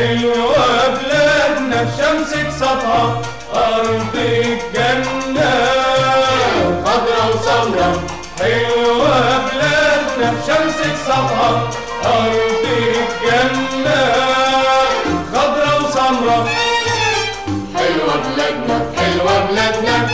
حلوة بلادنا شمسك سطع أرض الجنة خضرة وسمرة حلوة بلادنا شمسك سطع أرض الجنة خضرة وسمرة حلوة بلادنا حلوة بلادنا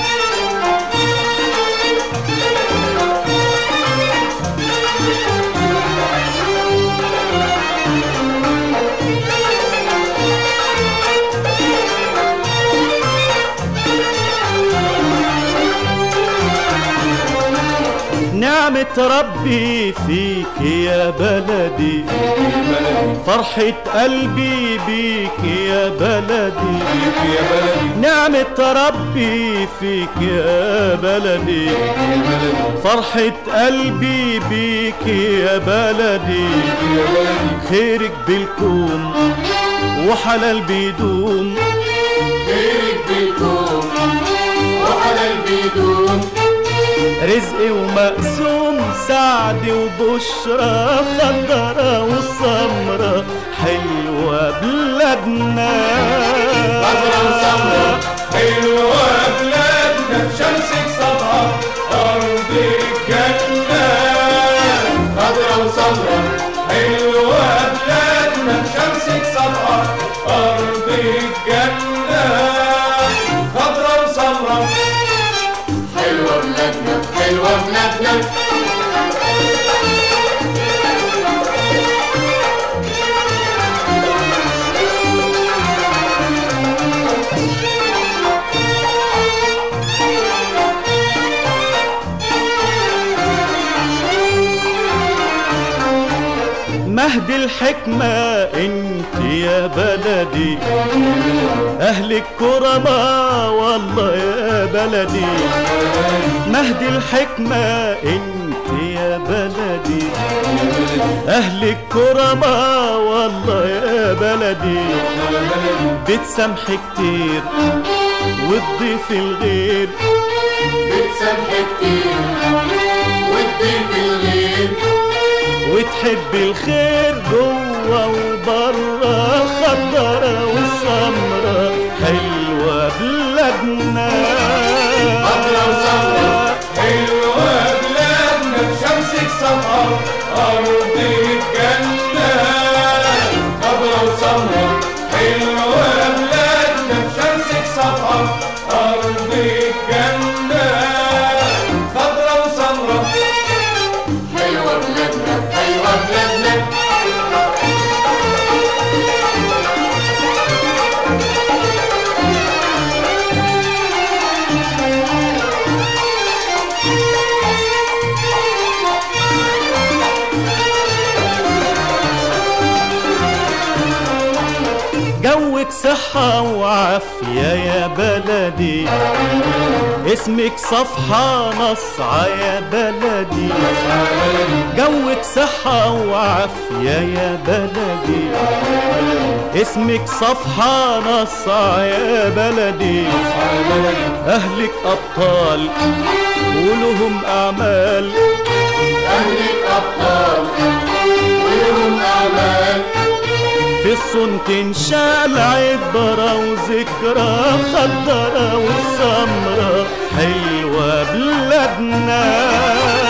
نعمة ربي فيك يا بلدي فرحة قلبي بيك يا بلدي يا بلدي نعمة ربي فيك يا بلدي فرحة قلبي بيك يا بلدي يا بلدي خيرك بالكون وحلال بيدوم خيرك بالكون وعلى البيدون رزق ومقسوم سعد وبشرى خضرة وسمرة حلوة بلادنا خضرة وسمرة حلوة بلادنا شمسك سطع أرض الجنة خضرة وسمرة حلوة بلادنا شمسك سطع أرض الجنة خضرة وسمرة حلوة بلادنا حلوة بلادنا مهد الحكمة انت يا بلدي اهلك كرماء والله يا بلدي مهد الحكمة انت يا بلدي اهلك كرماء والله يا بلدي بتسامح كتير وتضيف الغير بتسامح كتير وتضيف الغير وتحب الخير جوا وبرا خضرة وسمرة حلوة بلادنا خضرة وسمرة حلوة بلادنا شمسك سطع أرض الجنة خضرة وسمرة حلوة بلادنا شمسك سطع أرض الجنة خضرة وسمرة حلوة بلادنا حلوة بلادنا جوك صحة وعافية يا بلدي اسمك صفحة نصعة يا بلدي جوك صحة وعافية يا بلدي اسمك صفحة نصعة يا بلدي أهلك أبطال ولهم أعمال أهلك أبطال ولهم أعمال في الصون تنشال عبرة وذكرى خضرة وسمرة حلوة بلادنا